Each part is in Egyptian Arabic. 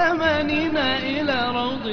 أمانينا إلى روض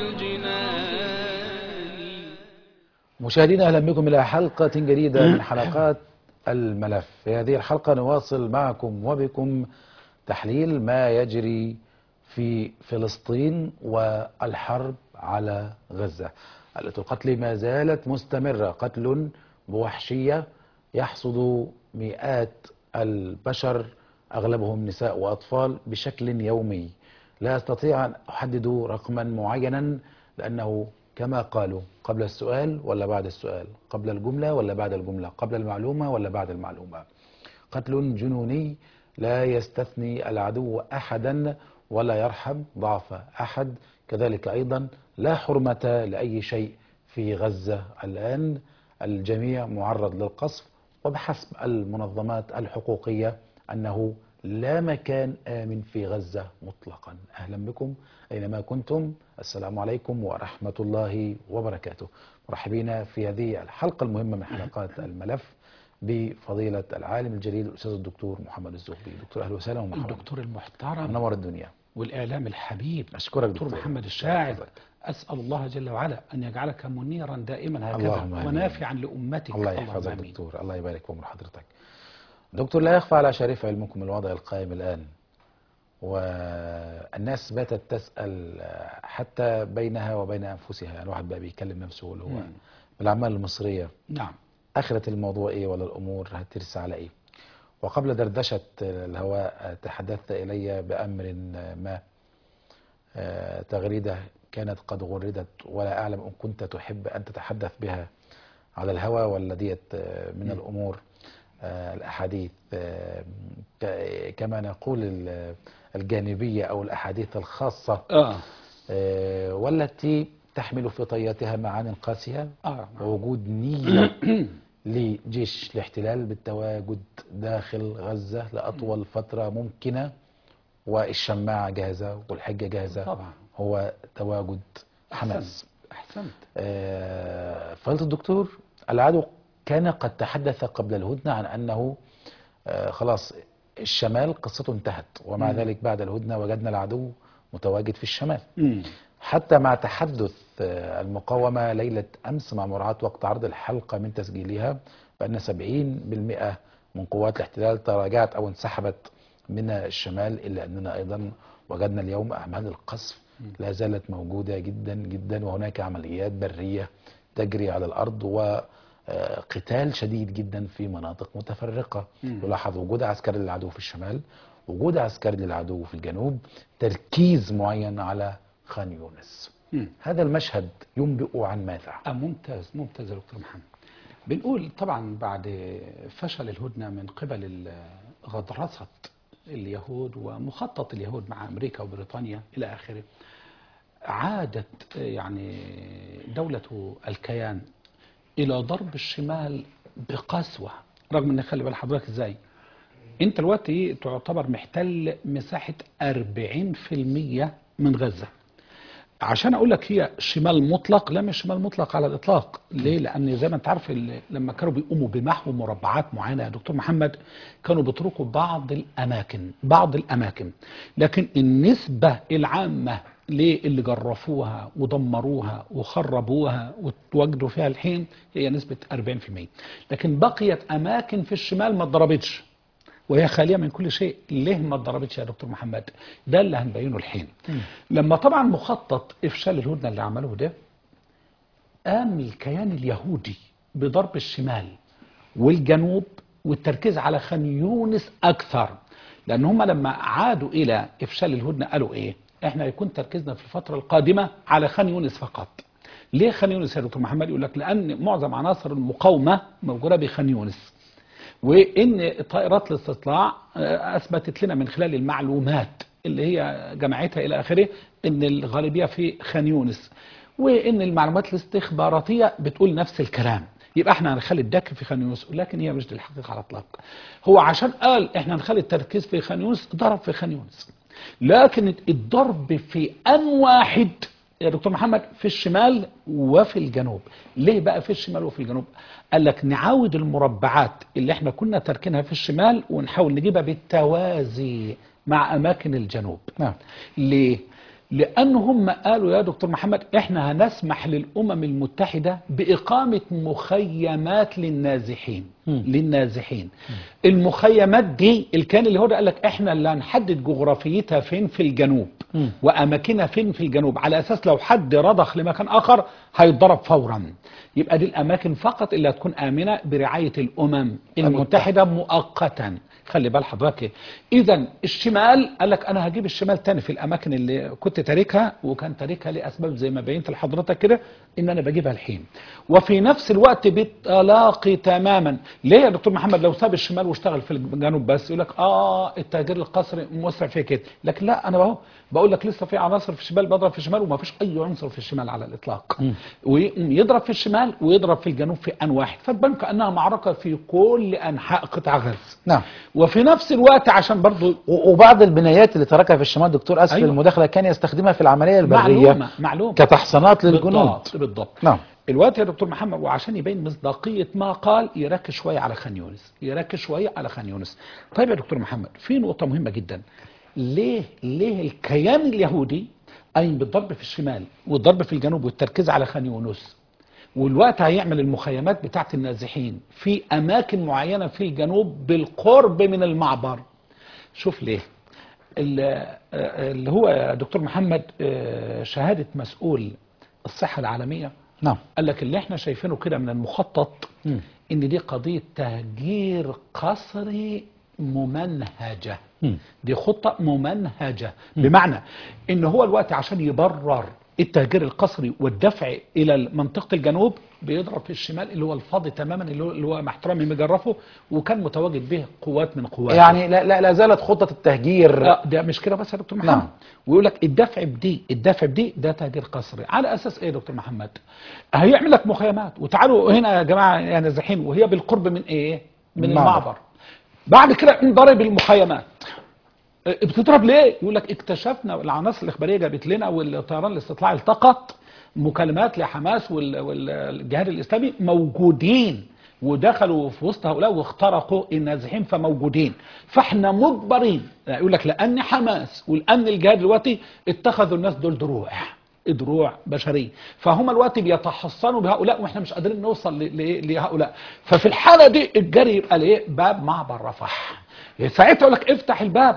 الجنان مشاهدينا اهلا بكم الى حلقه جديده من حلقات الملف في هذه الحلقه نواصل معكم وبكم تحليل ما يجري في فلسطين والحرب على غزه آلة القتل ما زالت مستمره قتل بوحشيه يحصد مئات البشر اغلبهم نساء واطفال بشكل يومي لا استطيع ان احدد رقما معينا لانه كما قالوا قبل السؤال ولا بعد السؤال قبل الجملة ولا بعد الجملة قبل المعلومة ولا بعد المعلومة قتل جنوني لا يستثني العدو أحدا ولا يرحم ضعف أحد كذلك أيضا لا حرمة لأي شيء في غزة الآن الجميع معرض للقصف وبحسب المنظمات الحقوقية أنه لا مكان آمن في غزة مطلقا أهلا بكم أينما كنتم السلام عليكم ورحمة الله وبركاته مرحبين في هذه الحلقة المهمة من حلقات الملف بفضيلة العالم الجليل الأستاذ الدكتور محمد الزهبي دكتور أهلا وسهلا ومرحبا الدكتور المحترم منور الدنيا والإعلام الحبيب أشكرك دكتور دكتور. محمد الشاعر يحفظك. أسأل الله جل وعلا أن يجعلك منيرا دائما هكذا اللهم آمين. ونافعا لأمتك الله اللهم يحفظك آمين. دكتور الله يبارك في عمر حضرتك دكتور لا يخفى على شريف علمكم الوضع القائم الآن والناس باتت تسأل حتى بينها وبين أنفسها يعني الواحد بقى بيكلم نفسه اللي هو مم. بالأعمال المصرية نعم آخرة الموضوع إيه ولا الأمور هترسى على إيه وقبل دردشة الهواء تحدثت إلي بأمر ما آه، تغريدة كانت قد غردت ولا أعلم إن كنت تحب أن تتحدث بها على الهواء ولا ديت آه، من الأمور آه، الأحاديث آه، ك- كما نقول ال- الجانبية أو الأحاديث الخاصة آه آه، والتي تحمل في طياتها معاني قاسية آه ووجود نية لجيش الاحتلال بالتواجد داخل غزة لأطول فترة ممكنة والشماعة جاهزة والحجة جاهزة طبعا هو تواجد حماس أحسنت آه، فضيلة الدكتور العدو كان قد تحدث قبل الهدنة عن أنه آه، خلاص الشمال قصته انتهت ومع مم. ذلك بعد الهدنة وجدنا العدو متواجد في الشمال مم. حتى مع تحدث آه، المقاومة ليلة أمس مع مراعاة وقت عرض الحلقة من تسجيلها بأن 70% من قوات الاحتلال تراجعت أو انسحبت من الشمال إلا أننا أيضا وجدنا اليوم أعمال القصف لا زالت موجودة جدا جدا وهناك عمليات برية تجري على الأرض وقتال شديد جدا في مناطق متفرقة مم. يلاحظ وجود عسكري للعدو في الشمال وجود عسكري للعدو في الجنوب تركيز معين على خان يونس مم. هذا المشهد ينبئ عن ماذا آه ممتاز ممتاز يا دكتور محمد بنقول طبعا بعد فشل الهدنة من قبل ال- غطرسة اليهود ومخطط اليهود مع أمريكا وبريطانيا إلى آخره عادت يعني دولة الكيان إلى ضرب الشمال بقسوة رغم أن خلي بال حضرتك إزاي أنت دلوقتي تعتبر محتل مساحة 40% من غزة عشان اقول لك هي شمال مطلق لا مش شمال مطلق على الاطلاق ليه لان زي ما انت عارف ال- لما كانوا بيقوموا بمحو مربعات معينه يا دكتور محمد كانوا بيتركوا بعض الاماكن بعض الاماكن لكن النسبه العامه للي جرفوها ودمروها وخربوها وتواجدوا فيها الحين هي نسبه 40% لكن بقيت اماكن في الشمال ما اتضربتش وهي خاليه من كل شيء ليه ما اتضربتش يا دكتور محمد ده اللي هنبينه الحين لما طبعا مخطط افشال الهدنه اللي عملوه ده قام الكيان اليهودي بضرب الشمال والجنوب والتركيز على خان يونس اكثر لان هم لما عادوا الى افشال الهدنه قالوا ايه احنا يكون تركيزنا في الفتره القادمه على خان يونس فقط ليه خان يونس يا دكتور محمد يقول لك لان معظم عناصر المقاومه موجوده بخان يونس وان طائرات الاستطلاع آه، اثبتت لنا من خلال المعلومات اللي هي جمعتها الى اخره ان الغالبيه في خان يونس وان المعلومات الاستخباراتيه بتقول نفس الكلام يبقى احنا هنخلي الدك في خان يونس لكن هي مش دي الحقيقه على الاطلاق هو عشان قال احنا هنخلي التركيز في خان يونس ضرب في خان يونس لكن الضرب في ان واحد يا دكتور محمد في الشمال وفي الجنوب ليه بقى في الشمال وفي الجنوب قال لك نعاود المربعات اللي احنا كنا تركينها في الشمال ونحاول نجيبها بالتوازي مع اماكن الجنوب نعم ليه لأن هم قالوا يا دكتور محمد احنا هنسمح للأمم المتحدة بإقامة مخيمات للنازحين للنازحين المخيمات دي الكيان اليهودي قال لك احنا اللي هنحدد جغرافيتها فين في الجنوب وأماكنها فين في الجنوب على أساس لو حد رضخ لمكان آخر هيتضرب فورا يبقى دي الأماكن فقط اللي هتكون آمنة برعاية الأمم المتحدة مؤقتا خلي بال حضرتك اذا الشمال قال لك انا هجيب الشمال تاني في الاماكن اللي كنت تاركها وكان تاركها لاسباب زي ما بينت لحضرتك كده ان انا بجيبها الحين وفي نفس الوقت بالتلاقي تماما ليه يا دكتور محمد لو ساب الشمال واشتغل في الجنوب بس يقول لك اه التهجير القسري مسرع في كده لكن لا انا بهو بقول لك لسه في عناصر في الشمال بضرب في الشمال وما فيش اي عنصر في الشمال على الاطلاق ويضرب في الشمال ويضرب في الجنوب في ان واحد فتبان كانها معركه في كل انحاء قطاع غزه نعم وفي نفس الوقت عشان برضو و- وبعض البنايات اللي تركها في الشمال دكتور اسف أيوة. المداخله كان يستخدمها في العمليه البريه معلومه معلومه كتحصينات للجنود بالضبط بالضبط نعم الوقت يا دكتور محمد وعشان يبين مصداقية ما قال يركز شوية على خان يونس يركز شوية على خان يونس طيب يا دكتور محمد في نقطة مهمة جدا ليه ليه الكيان اليهودي قايم بالضرب في الشمال والضرب في الجنوب والتركيز على خان يونس والوقت هيعمل المخيمات بتاعت النازحين في أماكن معينة في الجنوب بالقرب من المعبر شوف ليه ال- اللي هو يا دكتور محمد آه، شهادة مسؤول الصحة العالمية نعم قال لك اللي احنا شايفينه كده من المخطط مم. ان دي قضية تهجير قسري ممنهجة مم. دي خطة ممنهجة بمعنى ان هو الوقت عشان يبرر التهجير القسري والدفع الى منطقة الجنوب بيضرب في الشمال اللي هو الفاضي تماما اللي هو, اللي هو مع احترامي مجرفه وكان متواجد به قوات من قواته يعني لا, لا, لا زالت خطه التهجير لا ده مش كده بس يا دكتور محمد نعم. ويقول لك الدفع بدي الدفع بدي ده تهجير قسري على اساس ايه يا دكتور محمد هيعمل لك مخيمات وتعالوا هنا يا جماعه يا نازحين وهي بالقرب من ايه من المعبر. المعبر بعد كده انضرب المخيمات اه، بتضرب ليه يقول لك اكتشفنا العناصر الاخباريه جابت لنا والطيران الاستطلاعي التقط مكالمات لحماس وال- والجهاد الاسلامي موجودين ودخلوا في وسط هؤلاء واخترقوا النازحين فموجودين فاحنا مجبرين يعني يقول لك لان حماس والامن الجهاد دلوقتي اتخذوا الناس دول دروع دروع بشريه فهم الوقت بيتحصنوا بهؤلاء واحنا مش قادرين نوصل ل- ل- لهؤلاء ففي الحاله دي الجري يبقى لايه باب معبر رفح ساعتها يقول لك افتح الباب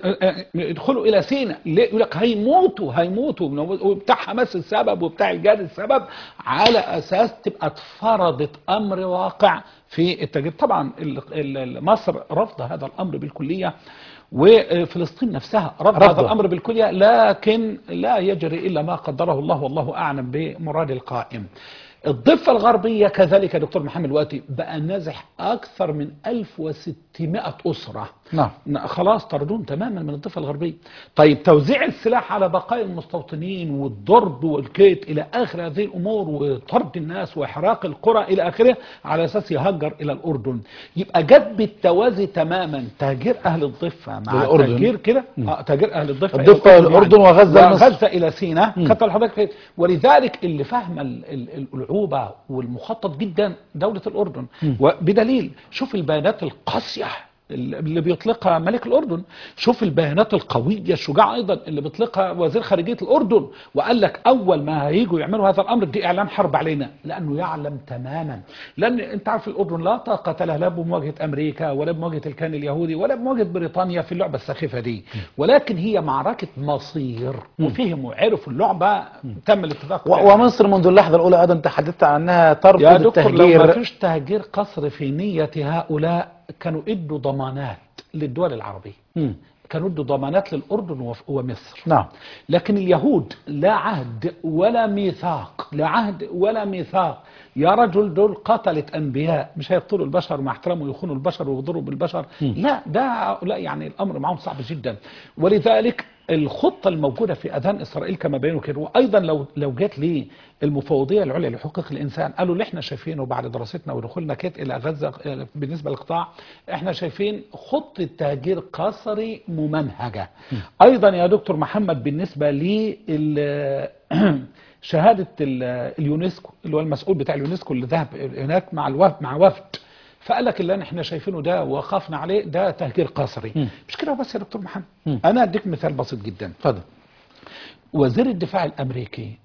ادخلوا الى سينا ليه يقول لك هيموتوا هيموتوا وبتاع حماس السبب وبتاع الجهاد السبب على اساس تبقى اتفرضت امر واقع في التجربه طبعا ال- ال- مصر رفض هذا الامر بالكليه وفلسطين نفسها رفض هذا رفضه. الامر بالكليه لكن لا يجري الا ما قدره الله والله اعلم بمراد القائم الضفة الغربية كذلك يا دكتور محمد الوقتي بقى نازح أكثر من 1600 أسرة نعم ن- خلاص طردون تماما من الضفة الغربية طيب توزيع السلاح على بقايا المستوطنين والضرب والكيت إلى آخر هذه الأمور وطرد الناس وإحراق القرى إلى آخره على أساس يهجر إلى الأردن يبقى جد بالتوازي تماما تهجير أهل الضفة مع للأردن. تهجير كده آه تهجير أهل الضفة الضفة إلى الأردن وغزة لمصر. وغزة إلى سيناء كتب حضرتك ولذلك اللي فاهم ال- ال- الألعوبة والمخطط جدا دولة الأردن وبدليل شوف البيانات القاسية اللي بيطلقها ملك الأردن شوف البيانات القوية الشجاعة أيضا اللي بيطلقها وزير خارجية الأردن وقال لك أول ما هيجوا يعملوا هذا الأمر دي إعلان حرب علينا لأنه يعلم تماما لأن أنت عارف الأردن لا طاقة لها لا بمواجهة أمريكا ولا بمواجهة الكيان اليهودي ولا بمواجهة بريطانيا في اللعبة السخيفة دي ولكن هي معركة مصير وفهموا عرفوا اللعبة تم الاتفاق و- ومصر منذ اللحظه الاولى ايضا تحدثت عن انها ترفض يا دكتور لو ما التهجير فيش تهجير قصر في نية هؤلاء كانوا ادوا ضمانات للدول العربية مم. كانوا ادوا ضمانات للأردن وف- ومصر نعم لكن اليهود لا عهد ولا ميثاق لا عهد ولا ميثاق يا رجل دول قتلة أنبياء مش هيقتلوا البشر مع احترامه يخونوا البشر ويضروا بالبشر لا ده لا يعني الأمر معهم صعب جدا ولذلك الخطة الموجودة في أذان إسرائيل كما بينوا كده وأيضا لو لو جت لي المفوضية العليا لحقوق الإنسان قالوا اللي احنا شايفينه بعد دراستنا ودخولنا كيت إلى غزة آه، بالنسبة للقطاع احنا شايفين خطة تهجير قسري ممنهجة أيضا يا دكتور محمد بالنسبة لي شهادة ال- اليونسكو اللي هو المسؤول بتاع اليونسكو اللي ذهب هناك مع الوفد مع وفد فقال لك اللي احنا شايفينه ده وخافنا عليه ده تهجير قسري مم. مش كده بس يا دكتور محمد مم. انا اديك مثال بسيط جدا اتفضل وزير الدفاع الامريكي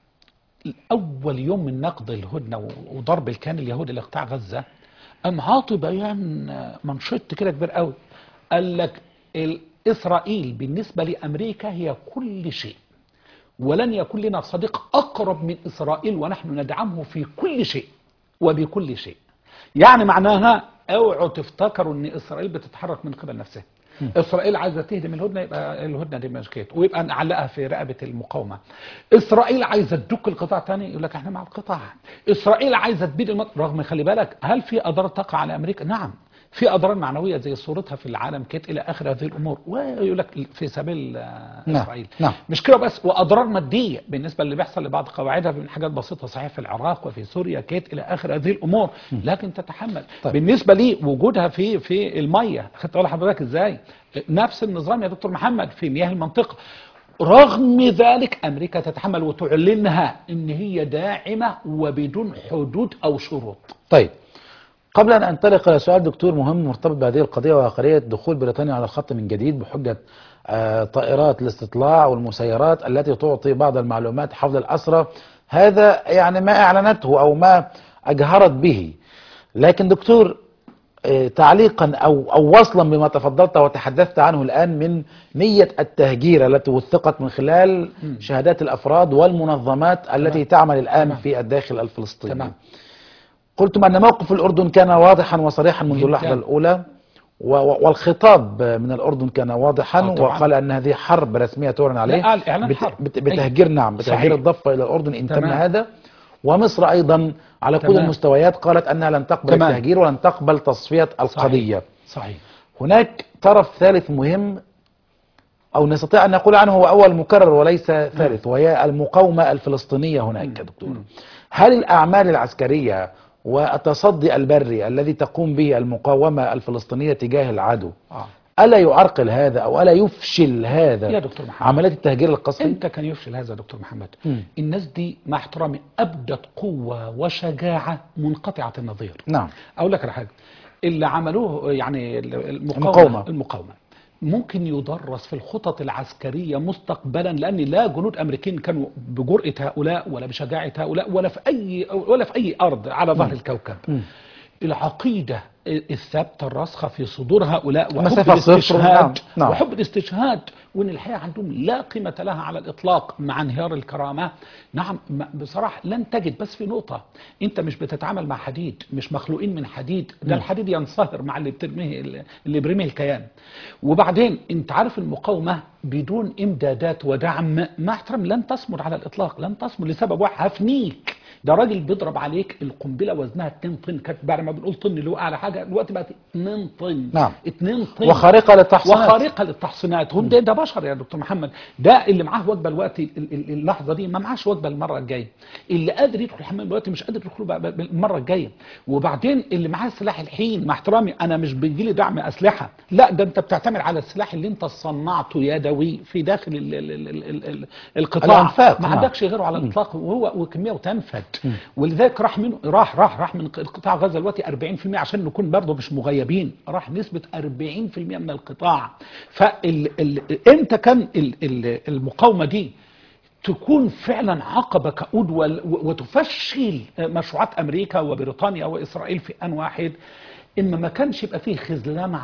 اول يوم من نقض الهدنه و- وضرب الكيان اليهودي لقطاع غزه قام عاطي بيان آه، منشط كده كبير قوي قال لك ال- اسرائيل بالنسبه لامريكا هي كل شيء ولن يكون لنا صديق اقرب من اسرائيل ونحن ندعمه في كل شيء وبكل شيء يعني معناها اوعوا تفتكروا ان اسرائيل بتتحرك من قبل نفسها اسرائيل عايزه تهدم الهدنه يبقى الهدنه دي مش كده ويبقى نعلقها في رقبه المقاومه اسرائيل عايزه تدك القطاع تاني يقول لك احنا مع القطاع اسرائيل عايزه تبيد المط... رغم خلي بالك هل في اضرار تقع على امريكا نعم في اضرار معنويه زي صورتها في العالم كده الى اخر هذه الامور ويقول لك في سبيل آه، نعم، اسرائيل نعم. مش كده بس واضرار ماديه بالنسبه اللي بيحصل لبعض قواعدها من حاجات بسيطه صحيح في العراق وفي سوريا كيت الى اخر هذه الامور لكن تتحمل طيب. بالنسبه لي وجودها في في الميه خدت بالك حضرتك ازاي نفس النظام يا دكتور محمد في مياه المنطقه رغم ذلك امريكا تتحمل وتعلنها ان هي داعمه وبدون حدود او شروط طيب قبل أن أنطلق إلى سؤال دكتور مهم مرتبط بهذه القضية وآخرية دخول بريطانيا على الخط من جديد بحجة آه، طائرات الاستطلاع والمسيرات التي تعطي بعض المعلومات حول الأسرى هذا يعني ما أعلنته أو ما أجهرت به لكن دكتور آه، تعليقا أو, أو وصلا بما تفضلت وتحدثت عنه الآن من نية التهجير التي وثقت من خلال شهادات الأفراد والمنظمات التي تعمل الآن تمام. في الداخل الفلسطيني تمام قلتم أن موقف الأردن كان واضحا وصريحا منذ جداً. اللحظة الأولى و- و- والخطاب من الأردن كان واضحا آه، طبعاً. وقال أن هذه حرب رسمية تعلن عليه لا، قال إعلان بت- حرب. بت- أيوة. بتهجير نعم بتهجير صحيح. الضفة إلى الأردن إن تم تمام. هذا ومصر أيضا على كل تمام. المستويات قالت أنها لن تقبل تمام. التهجير ولن تقبل تصفية القضية صحيح هناك طرف ثالث مهم أو نستطيع أن نقول عنه هو أول مكرر وليس ثالث وهي المقاومة الفلسطينية هناك يا دكتور هل الأعمال العسكرية والتصدي البري الذي تقوم به المقاومة الفلسطينية تجاه العدو آه. ألا يعرقل هذا أو ألا يفشل هذا يا دكتور محمد. عمليات التهجير القسري امتى كان يفشل هذا يا دكتور محمد مم. الناس دي مع احترامي ابدت قوه وشجاعه منقطعه النظير نعم اقول لك على حاجه اللي عملوه يعني المقاومه المقاومة. المقاومه, المقاومة. ممكن يدرس في الخطط العسكريه مستقبلا لان لا جنود امريكيين كانوا بجرأه هؤلاء ولا بشجاعه هؤلاء ولا في اي ولا في اي ارض على ظهر الكوكب العقيده الثابته الراسخه في صدور هؤلاء وحب مسافة صفر، الاستشهاد نعم، نعم. وحب الاستشهاد وان الحياه عندهم لا قيمه لها على الاطلاق مع انهيار الكرامه نعم م- بصراحه لن تجد بس في نقطه انت مش بتتعامل مع حديد مش مخلوقين من حديد ده الحديد ينصهر مع اللي بترميه اللي بيرميه الكيان وبعدين انت عارف المقاومه بدون امدادات ودعم مع احترام لن تصمد على الاطلاق لن تصمد لسبب واحد هفنيك ده راجل بيضرب عليك القنبله وزنها 2 طن كانت بعد ما بنقول طن اللي هو اعلى حاجه دلوقتي بقت 2 طن نعم. 2 طن وخارقة للتحصينات وخارقه للتحصينات هم ده, ده بشر يا دكتور محمد ده اللي معاه وجبه الوقت ال- ال- اللحظه دي ما معاش وجبه المره الجايه اللي قادر يدخل الحمام دلوقتي مش قادر يدخله بقى- بقى المره الجايه وبعدين اللي معاه سلاح الحين مع احترامي انا مش بيجي لي دعم اسلحه لا ده انت بتعتمد على السلاح اللي انت صنعته يدوي في داخل ال ال ال ال ال القطاع الأنفاق، ما نعم. عندكش غيره على الاطلاق وهو وكميه وتنفد ولذلك راح منه راح راح راح من قطاع غزه دلوقتي 40% عشان نكون برضه مش مغيبين راح نسبه 40% من القطاع فال ال امتى كان ال ال المقاومه دي تكون فعلا عقبه كؤود وال- وتفشل مشروعات امريكا وبريطانيا واسرائيل في ان واحد اما ما كانش يبقى فيه خذلان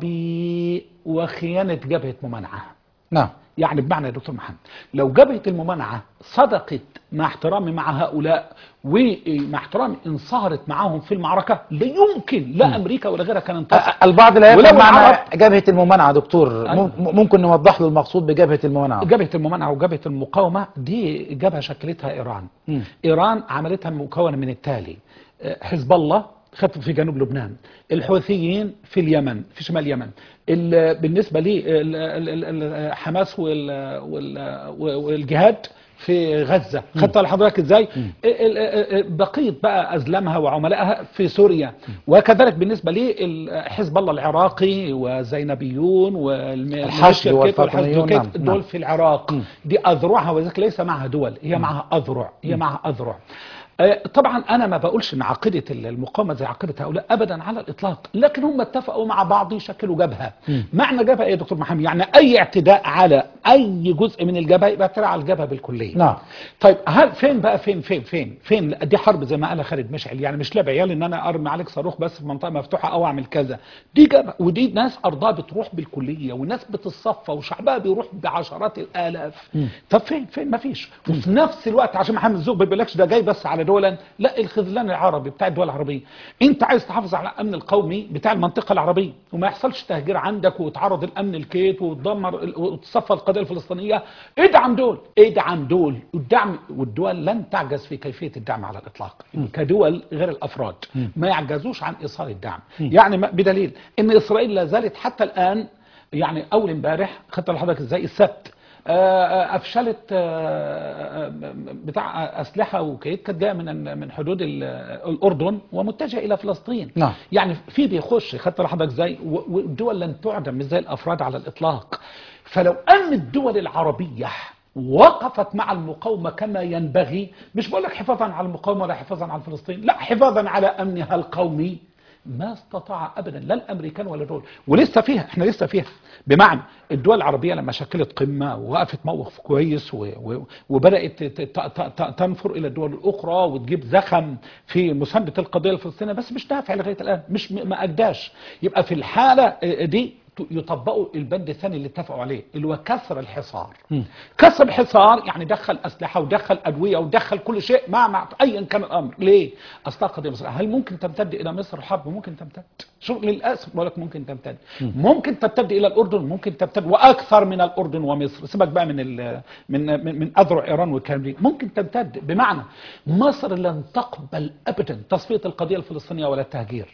عربي وخيانه جبهه ممانعه نعم يعني بمعنى يا دكتور محمد لو جبهة الممانعة صدقت مع احترامي مع هؤلاء ومع احترامي انصهرت معاهم في المعركة لا يمكن لا أمريكا ولا غيرها كان انتصر أ- البعض لا ولو يفهم معنى العرب- جبهة الممانعة دكتور أيوة. مم- ممكن نوضح له المقصود بجبهة الممانعة جبهة الممانعة وجبهة المقاومة دي جبهة شكلتها إيران مم. إيران عملتها مكونة من التالي آه، حزب الله خط في جنوب لبنان الحوثيين في اليمن في شمال اليمن ال- بالنسبة لي ال- ال- ال- ال- حماس وال- وال- والجهاد في غزة خدت على حضرتك ازاي ال- ال- ال- بقية بقى أزلامها وعملائها في سوريا وكذلك بالنسبة لي ال- حزب الله العراقي والزينبيون الحشد والفاطميون، نعم، دول نعم. في العراق دي أذرعها وذلك ليس معها دول هي معها أذرع هي معها أذرع آه، طبعا انا ما بقولش ان عقيده المقاومه زي عقيده هؤلاء ابدا على الاطلاق لكن هم اتفقوا مع بعض يشكلوا جبهه معنى جبهه ايه يا دكتور محمد يعني اي اعتداء على اي جزء من الجبهه يبقى اعتداء على الجبهه بالكليه نعم. طيب هل فين بقى فين فين فين فين دي حرب زي ما قال خالد مشعل يعني مش لعب عيال ان انا ارمي عليك صاروخ بس في منطقه مفتوحه او اعمل كذا دي جبهه ودي ناس ارضها بتروح بالكليه وناس بتتصفى وشعبها بيروح بعشرات الالاف طب فين فين ما فيش وفي نفس الوقت عشان محمد زوق ما بيقولكش ده جاي بس على دولا لا الخذلان العربي بتاع الدول العربيه انت عايز تحافظ على الامن القومي بتاع المنطقه العربيه وما يحصلش تهجير عندك وتعرض الامن الكيت وتدمر ال- وتصفى القضيه الفلسطينيه ادعم دول ادعم دول والدعم والدول لن تعجز في كيفيه الدعم على الاطلاق كدول غير الافراد ما يعجزوش عن ايصال الدعم يعني ما- بدليل ان اسرائيل لا زالت حتى الان يعني اول امبارح خدت لحضرتك ازاي السبت آه، آه، افشلت آه، آه، بتاع اسلحه وكيت كانت جايه من من حدود ال- الاردن ومتجهه الى فلسطين نعم. يعني في بيخش خدت لحضرتك ازاي و- والدول لن تعدم مش زي الافراد على الاطلاق فلو ان الدول العربيه وقفت مع المقاومة كما ينبغي مش بقول لك حفاظا على المقاومة ولا حفاظا على فلسطين لا حفاظا على أمنها القومي ما استطاع ابدا لا الامريكان ولا دول ولسه فيها احنا لسه فيها بمعنى الدول العربيه لما شكلت قمه ووقفت موقف كويس و- و- وبدات ت- ت- ت- ت- تنفر الى الدول الاخرى وتجيب زخم في مسانده القضيه الفلسطينيه بس مش نافع لغايه الان مش م- ما اجداش يبقى في الحاله اه، دي ت- يطبقوا البند الثاني اللي اتفقوا عليه اللي هو كسر الحصار كسر الحصار يعني دخل اسلحه ودخل ادويه ودخل كل شيء مع مع ايا كان الامر ليه اصلا قضيه مصر هل ممكن تمتد الى مصر الحرب ممكن تمتد شو للاسف بقول لك ممكن تمتد ممكن تمتد الى الاردن ممكن تمتد واكثر من الاردن ومصر سيبك بقى من ال- من من, من اذرع ايران والكلام دي ممكن تمتد بمعنى مصر لن تقبل ابدا تصفيه القضيه الفلسطينيه ولا التهجير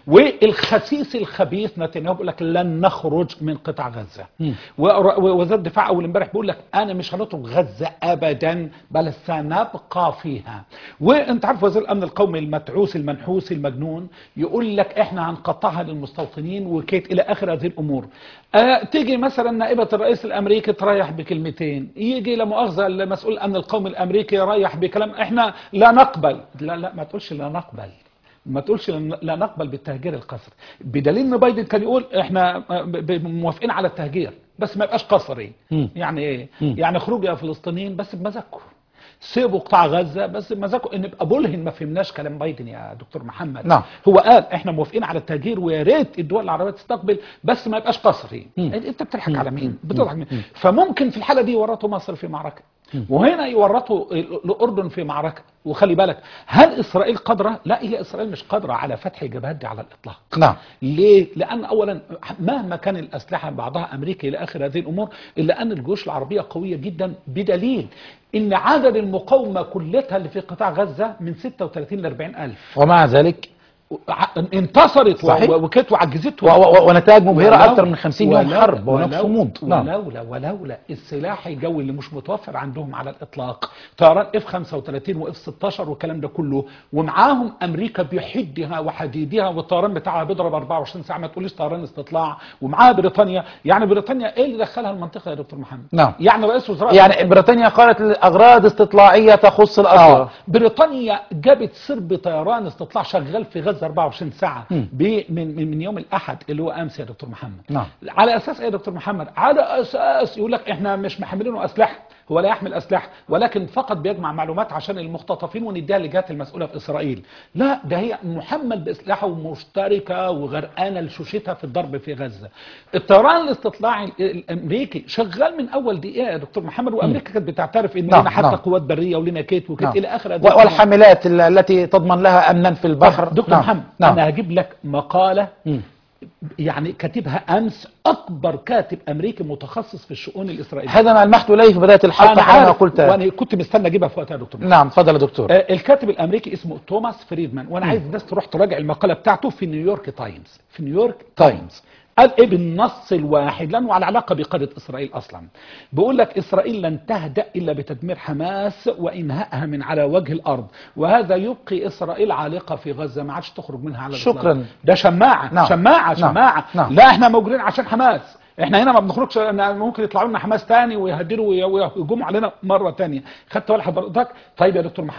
والخسيس الخبيث نتنياهو بيقول لك لن نخرج من قطاع غزه ور- ووزير الدفاع اول امبارح بيقول لك انا مش هنترك غزه ابدا بل سنبقى فيها وانت عارف وزير الامن القومي المتعوس المنحوس المجنون يقول لك احنا هنقطعها للمستوطنين وكيت الى اخر هذه الامور آه تيجي مثلا نائبه الرئيس الامريكي تريح بكلمتين يجي لا مؤاخذه المسؤول الامن القومي الامريكي يريح بكلام احنا لا نقبل لا لا ما تقولش لا نقبل ما تقولش لن- لا نقبل بالتهجير القسري بدليل ان بايدن كان يقول احنا ب- ب- موافقين على التهجير بس ما يبقاش قسري يعني ايه يعني خروج يا فلسطينيين بس بمزاجكم سيبوا قطاع غزه بس بمزاجكم ان يبقى بولهن ما فهمناش كلام بايدن يا دكتور محمد نعم. هو قال احنا موافقين على التهجير ويا ريت الدول العربيه تستقبل بس ما يبقاش قسري انت بتضحك على مين بتضحك مين فممكن في الحاله دي يورطوا مصر في معركه وهنا يورطوا ال- الاردن في معركه وخلي بالك هل اسرائيل قادره لا هي اسرائيل مش قادره على فتح الجبهات دي على الاطلاق نعم ليه؟ لأن أولا مهما كان الأسلحة بعضها أمريكي إلى آخر هذه الأمور إلا أن الجيوش العربية قوية جدا بدليل إن عدد المقاومة كلها اللي في قطاع غزة من 36 ل 40 ألف ومع ذلك ع- انتصرت و- صحيح. و- وكانت و- وعجزتهم و- ونتائج مبهرة ولو- أكثر من 50 يوم ولو- حرب ونفس ولو- صمود نعم ولولا ولولا السلاح الجوي اللي مش متوفر عندهم على الاطلاق طيران اف 35 واف 16 والكلام ده كله ومعاهم امريكا بحدها وحديدها والطيران بتاعها بيضرب 24 ساعه ما تقوليش طيران استطلاع ومعاها بريطانيا يعني بريطانيا ايه اللي دخلها المنطقه يا دكتور محمد نعم. يعني رئيس وزراء يعني بريطانيا قالت اغراض استطلاعيه تخص الاسرى اه بريطانيا جابت سرب طيران استطلاع شغال في غزه 24 ساعه ب- من من من يوم الاحد اللي هو امس يا دكتور محمد نعم. على اساس ايه يا دكتور محمد على اساس يقول لك احنا مش محملينه اسلحه هو لا يحمل اسلحه ولكن فقط بيجمع معلومات عشان المختطفين ونديها للجهات المسؤوله في اسرائيل لا ده هي محمل باسلحه ومشتركه وغرقانه لشوشتها في الضرب في غزه الطيران الاستطلاعي ال- الامريكي شغال من اول دقيقه يا دكتور محمد وامريكا كانت بتعترف ان نعم، لنا حتى نعم. قوات بريه ولنا كيت وكيت نعم. الى اخر هذه و- الأمور. والحاملات ال- التي تضمن لها امنا في البحر دكتور نعم. محمد نعم. انا هجيب لك مقاله مم. يعني كاتبها امس اكبر كاتب امريكي متخصص في الشؤون الاسرائيليه هذا ما المحت اليه في بدايه الحلقه انا كما عارف قلت وانا كنت مستني اجيبها في وقتها يا دكتور محمد. نعم تفضل يا دكتور آه، الكاتب الامريكي اسمه توماس فريدمان وانا عايز الناس تروح تراجع المقاله بتاعته في نيويورك تايمز في نيويورك تايمز قال ايه بالنص الواحد لانه على علاقه بقاده اسرائيل اصلا بيقول لك اسرائيل لن تهدا الا بتدمير حماس وانهائها من على وجه الارض وهذا يبقي اسرائيل عالقه في غزه ما عادش تخرج منها على الإطلاق. شكراً. ده شماعه نعم. شماعه نعم. شماعه نعم. لا احنا موجودين عشان حماس احنا هنا ما بنخرجش لأن ممكن يطلعوا لنا حماس تاني ويهدروا وي- ويهجموا علينا مره تانية خدت بالك حضرتك طيب يا دكتور محمد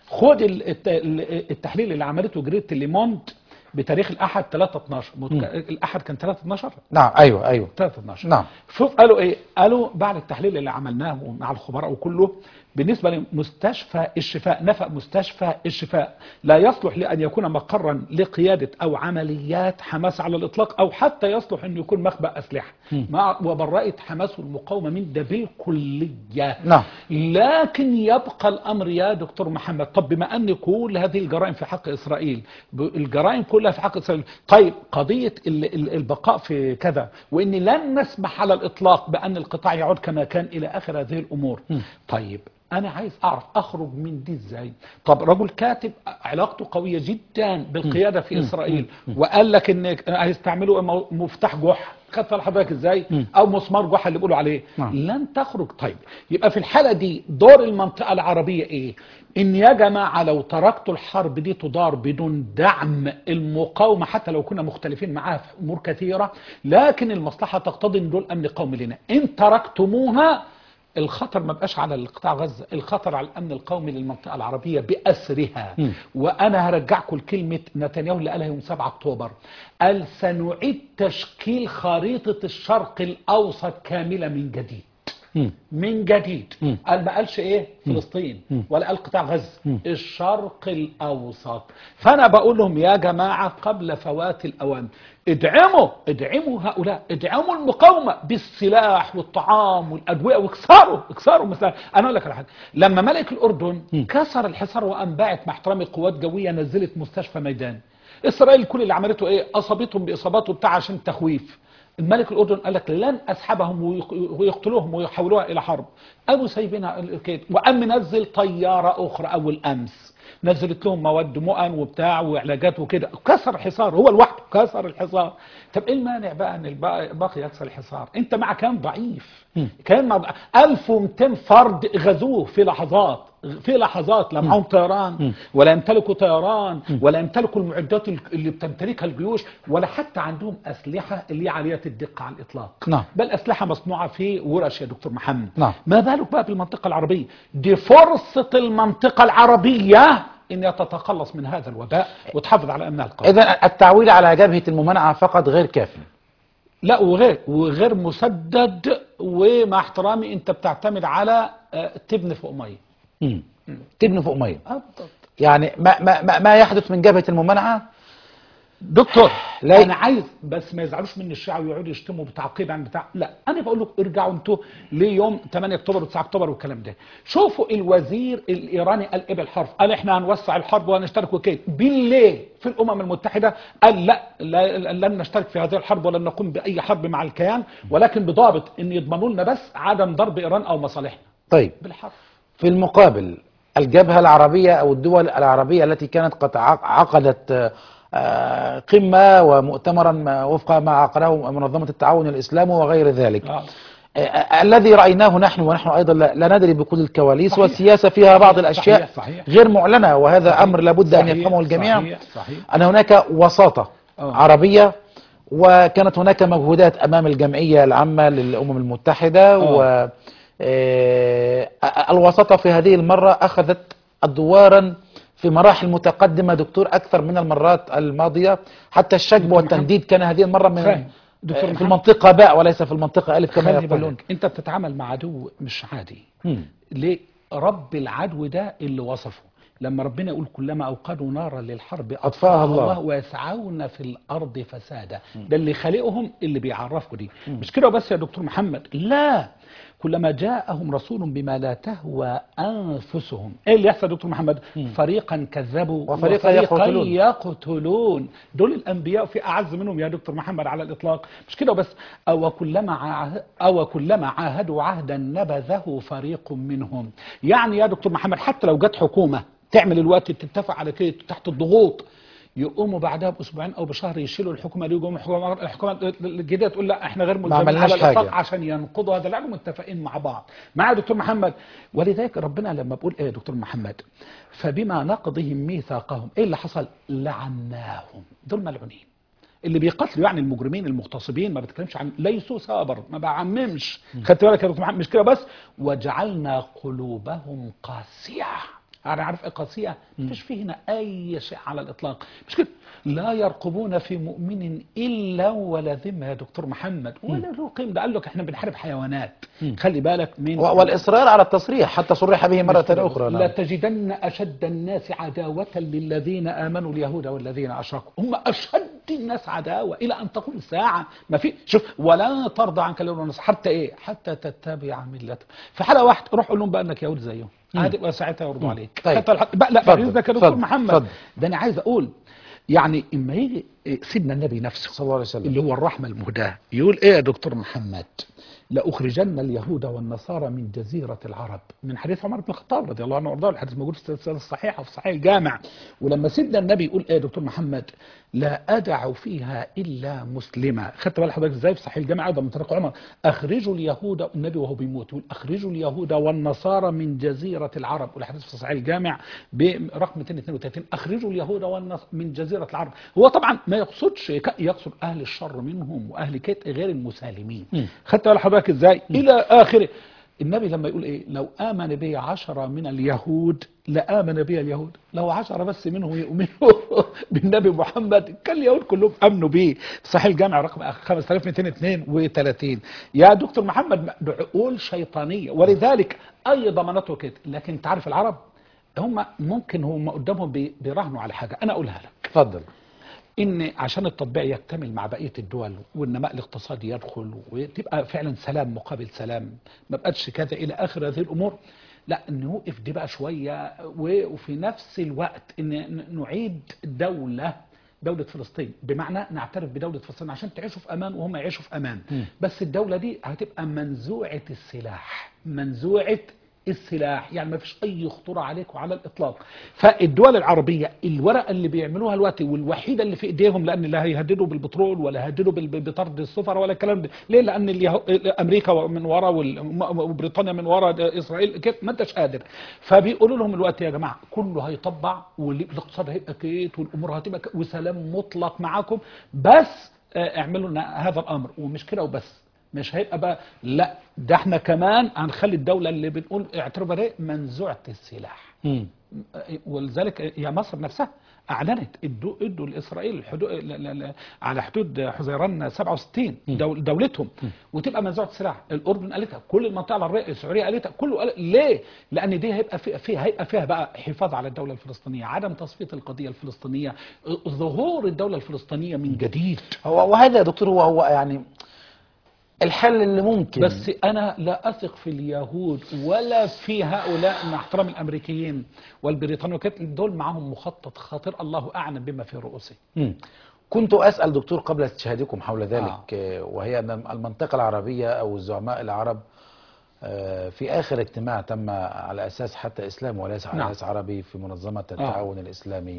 خد ال- الت- ال- التحليل اللي عملته جريدة الليموند بتاريخ الاحد 3 12 متك- الاحد كان 3 12 نعم ايوه ايوه 3 12 نعم. شوف قالوا ايه قالوا بعد التحليل اللي عملناه مع الخبراء وكله بالنسبه لمستشفى الشفاء نفق مستشفى الشفاء لا يصلح لان يكون مقرا لقياده او عمليات حماس على الاطلاق او حتى يصلح انه يكون مخبأ اسلحه مع وبرأت حماس والمقاومه من ده بالكليه نعم. لكن يبقى الامر يا دكتور محمد طب بما ان كل هذه الجرائم في حق اسرائيل ب- الجرائم كلها في حق اسرائيل طيب قضيه ال- ال- البقاء في كذا وان لن نسمح على الاطلاق بان القطاع يعود كما كان الى اخر هذه الامور طيب انا عايز اعرف اخرج من دي ازاي طب رجل كاتب علاقته قويه جدا بالقياده في اسرائيل وقال لك ان هيستعملوا مو- مفتاح جحا خدت حضرتك ازاي او مسمار جحا اللي بيقولوا عليه نعم. لن تخرج طيب يبقى في الحالة دي دور المنطقة العربية ايه ان يا جماعة لو تركتوا الحرب دي تدار بدون دعم المقاومة حتى لو كنا مختلفين معاها في امور كثيرة لكن المصلحة تقتضي ان دول امن قومي لنا ان تركتموها الخطر ما بقاش على القطاع غزة الخطر على الامن القومي للمنطقة العربية باسرها وانا هرجعكم لكلمة نتنياهو اللي قالها يوم 7 اكتوبر قال سنعيد تشكيل خريطة الشرق الاوسط كاملة من جديد من جديد قال ما قالش ايه فلسطين ولا قال قطاع غزه الشرق الاوسط فانا بقول لهم يا جماعه قبل فوات الاوان ادعموا ادعموا هؤلاء ادعموا المقاومه بالسلاح والطعام والادويه واكسروا اكسروا مثلا انا اقول لك على حاجه لما ملك الاردن كسر الحصار وقام باعت مع احترامي قوات جويه نزلت مستشفى ميدان اسرائيل كل اللي عملته ايه اصابتهم باصاباته بتاع عشان تخويف الملك الاردن قال لك لن اسحبهم ويق- ويقتلوهم ويحولوها الى حرب قالوا سايبينها كده وقام منزل طياره اخرى اول امس نزلت لهم مواد مؤن وبتاع وعلاجات وكده كسر الحصار هو لوحده كسر الحصار طب ايه المانع بقى ان الباقي باقي يكسر الحصار انت مع كان ضعيف كان مع 1200 فرد غزوه في لحظات في لحظات لا معهم طيران ولا يمتلكوا طيران ولا يمتلكوا المعدات اللي بتمتلكها الجيوش ولا حتى عندهم اسلحه اللي هي عاليه الدقه على الاطلاق نعم. بل اسلحه مصنوعه في ورش يا دكتور محمد نعم. ما بالك بقى بالمنطقه العربيه دي فرصه المنطقه العربيه ان تتخلص من هذا الوباء وتحافظ على امنها القومي اذا التعويل على جبهه الممانعه فقط غير كافي لا وغير وغير مسدد ومع احترامي انت بتعتمد على آه، تبني فوق ميه مم. تبني فوق ميه آه، بالضبط. يعني ما, ما, ما, ما يحدث من جبهه الممانعه دكتور لا- لا انا عايز بس ما يزعلوش مني الشيعة ويقعدوا يشتموا بتعقيب عن بتاع لا انا بقول لكم ارجعوا انتوا ليوم 8 اكتوبر و9 اكتوبر والكلام ده شوفوا الوزير الايراني قال ايه بالحرف قال احنا هنوسع الحرب وهنشترك وكيل بالليل في الامم المتحده قال لا, لا لن نشترك في هذه الحرب ولن نقوم باي حرب مع الكيان ولكن بضابط ان يضمنوا لنا بس عدم ضرب ايران او مصالحنا طيب بالحرف في المقابل الجبهة العربية أو الدول العربية التي كانت قد عق- عقدت آه، آه، قمة ومؤتمرا ما- وفق ما عقده منظمة التعاون الإسلامي وغير ذلك آه. آه، آه، الذي رأيناه نحن ونحن أيضا لا لا ندري بكل الكواليس صحيح. والسياسة فيها بعض الأشياء صحيح، صحيح. غير معلنة وهذا صحيح، أمر لابد أن صحيح، يفهمه الجميع صحيح، صحيح. أن هناك وساطة آه. عربية وكانت هناك مجهودات أمام الجمعية العامة للأمم المتحدة آه. و آه، الوساطة في هذه المرة أخذت أدوارا في مراحل متقدمة دكتور أكثر من المرات الماضية حتى الشجب دكتور والتنديد كان هذه المرة من فاهم. دكتور آه، في محمد. المنطقة باء وليس في المنطقة ألف كما خلي يقولون بالك انت بتتعامل مع عدو مش عادي مم. ليه رب العدو ده اللي وصفه لما ربنا يقول كلما اوقدوا نارا للحرب أطفأها الله. ويسعون في الارض فسادا ده اللي خالقهم اللي بيعرفوا دي مش كده بس يا دكتور محمد لا كلما جاءهم رسول بما لا تهوى انفسهم ايه اللي يحصل يا دكتور محمد فريقا كذبوا وفريقا يقتلون. يقتلون دول الانبياء في اعز منهم يا دكتور محمد على الاطلاق مش كده بس او كلما عاه- او كلما عاهدوا عهدا نبذه فريق منهم يعني يا دكتور محمد حتى لو جت حكومه تعمل الوقت تتفق على كده تحت الضغوط يقوموا بعدها باسبوعين او بشهر يشيلوا الحكومه دي يقوموا الحكومه الحكومه الجديده تقول لا احنا غير ملزمين عملناش على الاطلاق حاجة. عشان ينقضوا هذا لانهم متفقين مع بعض مع يا دكتور محمد ولذلك ربنا لما بقول ايه يا دكتور محمد فبما نقضهم ميثاقهم ايه اللي حصل لعناهم دول ملعونين اللي بيقتلوا يعني المجرمين المغتصبين ما بتكلمش عن ليسوا سوا برضه ما بعممش خدت بالك يا دكتور محمد مش كده بس وجعلنا قلوبهم قاسيه انا عارف قاسيه مفيش فيه هنا اي شيء على الاطلاق مش كده لا يرقبون في مؤمن الا ولا ذمه يا دكتور محمد ولا له قيمه ده قال لك احنا بنحارب حيوانات خلي بالك من و- والإصرار على التصريح حتى صرح به مرة أخرى لا نعم. تجدن أشد الناس عداوة للذين آمنوا اليهود والذين أشركوا هم أشد الناس عداوة إلى أن تقوم الساعة ما في شوف ولا ترضى عنك اليهود والنصارى حتى إيه حتى تتبع ملته في حالة واحدة روح قول لهم بقى إنك يهود زيهم هتبقى ساعتها يرضوا عليك طيب. حتى الح- بقى لا اتفضل. بعد إذنك يا اتفضل. دكتور محمد اتفضل. ده أنا عايز أقول يعني إما يجي سيدنا النبي نفسه صلى الله عليه وسلم اللي هو الرحمة المهداة يقول ايه يا دكتور محمد لأخرجن اليهود والنصارى من جزيرة العرب من حديث عمر بن الخطاب رضي الله عنه وارضاه الحديث موجود في السلسلة الصحيحة وفي صحيح الجامع ولما سيدنا النبي يقول ايه يا دكتور محمد لا أدع فيها إلا مسلما خدت بال حضرتك ازاي في صحيح الجامع أيضا من طريق عمر أخرجوا اليهود النبي وهو بيموت يقول أخرجوا اليهود والنصارى من جزيرة العرب والحديث في صحيح الجامع برقم 232 أخرجوا اليهود والنصارى من جزيرة العرب هو طبعا ما يقصدش ك- يقصد أهل الشر منهم وأهل كيت غير المسالمين خدت بال حضرتك ازاي إلى آخره النبي لما يقول ايه لو امن بي عشرة من اليهود لامن بي اليهود لو عشرة بس منهم يؤمنوا بالنبي محمد كان اليهود كلهم امنوا بيه صحيح الجامع رقم 5232 يا دكتور محمد ده عقول شيطانيه ولذلك اي ضمانته كده لكن انت عارف العرب هم ممكن هم قدامهم بي- بيراهنوا على حاجه انا اقولها لك تفضل ان عشان التطبيع يكتمل مع بقيه الدول والنماء الاقتصادي يدخل وتبقى فعلا سلام مقابل سلام ما بقتش كذا الى اخر هذه الامور لا نوقف دي بقى شويه و- وفي نفس الوقت ان ن- نعيد دوله دولة فلسطين بمعنى نعترف بدولة فلسطين عشان تعيشوا في أمان وهم يعيشوا في أمان بس الدولة دي هتبقى منزوعة السلاح منزوعة السلاح يعني ما فيش اي خطوره عليك وعلى الاطلاق فالدول العربيه الورقه اللي بيعملوها دلوقتي والوحيده اللي في ايديهم لان لا هيهددوا بالبترول ولا هيهددوا بال- بطرد السفر ولا الكلام ده ليه لان اليهو... امريكا من ورا وال- وبريطانيا من ورا اسرائيل كيف ما انتش قادر فبيقولوا لهم الوقت يا جماعه كله هيطبع والاقتصاد هيبقى كيت والامور هتبقى ك- وسلام مطلق معاكم بس آه، اعملوا لنا هذا الامر ومش كده وبس مش هيبقى بقى لا ده احنا كمان هنخلي الدولة اللي بنقول اعتبرها ايه منزوعة السلاح مم. ولذلك يا مصر نفسها اعلنت ادوا ادوا لاسرائيل الحدود لا- لا- لا- على حدود حزيران 67 دول دولتهم وتبقى منزوعه السلاح الاردن قالتها كل المنطقه العربيه السعوديه قالتها كله قال ليه لان دي هيبقى في- فيها هيبقى فيها بقى حفاظ على الدوله الفلسطينيه عدم تصفيه القضيه الفلسطينيه ظهور الدوله الفلسطينيه من جديد هو وهذا يا دكتور هو هو يعني الحل اللي ممكن بس انا لا اثق في اليهود ولا في هؤلاء مع احترام الامريكيين والبريطانيين وكده دول معاهم مخطط خطير الله اعلم بما في رؤوسهم مم. كنت أسأل دكتور قبل استشهادكم حول ذلك آه. وهي أن المنطقة العربية أو الزعماء العرب آه، في آخر اجتماع تم على أساس حتى إسلام وليس على نعم. أساس عربي في منظمة التعاون الإسلامي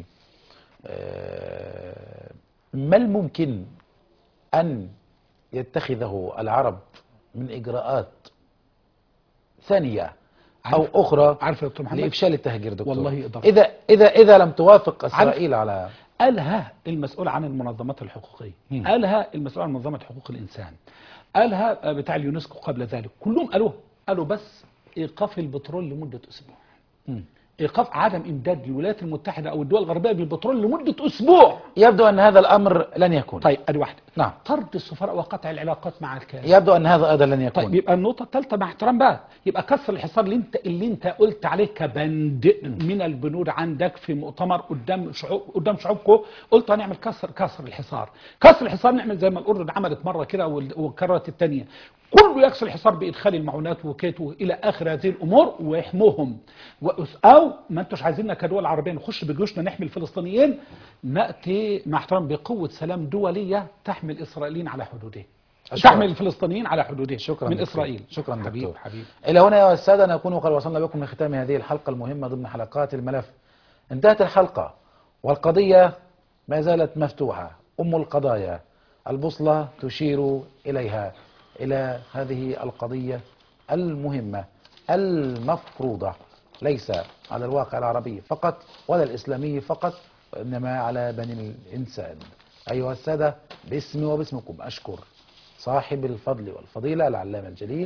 آه، ما الممكن أن يتخذه العرب من إجراءات ثانية أو عارف- أخرى عارف يا دكتور محمد لإفشال التهجير دكتور والله يقدر. إذا إذا إذا لم توافق إسرائيل على قالها المسؤول عن المنظمات الحقوقية مم. قالها المسؤول عن منظمة حقوق الإنسان قالها بتاع اليونسكو قبل ذلك كلهم قالوها قالوا بس إيقاف البترول لمدة أسبوع مم. إيقاف عدم إمداد الولايات المتحدة أو الدول الغربية بالبترول لمدة أسبوع يبدو أن هذا الأمر لن يكون طيب أدي واحدة نعم طرد السفراء وقطع العلاقات مع الكيان يبدو أن هذا أيضا لن يكون طيب يبقى النقطة الثالثة مع احترام بقى يبقى كسر الحصار اللي انت اللي انت قلت عليه كبند من البنود عندك في مؤتمر قدام شعوب قدام شعوبكم قلت هنعمل كسر كسر الحصار كسر الحصار نعمل زي ما الاردن عملت مرة كده وال- وكررت الثانية كله يكسر الحصار بادخال المعونات وكيت الى اخر هذه الامور ويحموهم وأس- او ما انتوش عايزيننا كدول عربيه نخش بجيوشنا نحمي الفلسطينيين ناتي مع احترام بقوه سلام دوليه تحمي الاسرائيليين على حدودهم أشكرك. تحمي الفلسطينيين على حدودهم شكرا من دكتور. اسرائيل شكرا حبيب دكتور حبيب إلى هنا يا السادة نكون قد وصلنا بكم لختام هذه الحلقة المهمة ضمن حلقات الملف انتهت الحلقة والقضية ما زالت مفتوحة أم القضايا البوصلة تشير إليها إلى هذه القضية المهمة المفروضة ليس على الواقع العربي فقط ولا الإسلامي فقط وإنما على بني الإنسان أيها السادة باسمي وباسمكم أشكر صاحب الفضل والفضيلة العلامة الجليل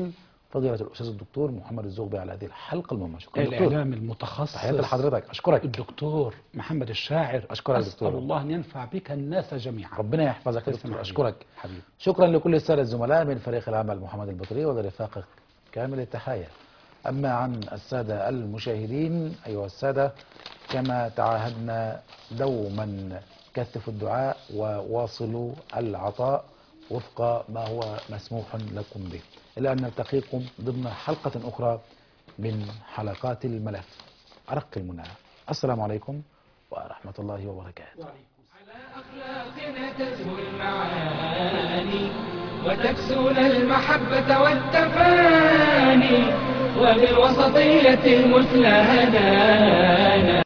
فضيلة الأستاذ الدكتور محمد الزغبي على هذه الحلقة المهمة شكرا دكتور الإعلام المتخصص تحياتي لحضرتك أشكرك الدكتور محمد الشاعر أشكرك أسأل دكتور. الله أن ينفع بك الناس جميعا ربنا يحفظك يا تسلم دكتور حبيبي. أشكرك حبيبي شكرا لكل السادة الزملاء من فريق العمل محمد البطري ولرفاقك كامل التحايا أما عن السادة المشاهدين أيها السادة كما تعاهدنا دوما كثفوا الدعاء وواصلوا العطاء وفق ما هو مسموح لكم به إلى أن نلتقيكم ضمن حلقة أخرى من حلقات الملف أرق المنى السلام عليكم ورحمة الله وبركاته أخلاقنا تزهو المعاني وتكسون المحبة والتفاني وبالوسطية المثلى هدانا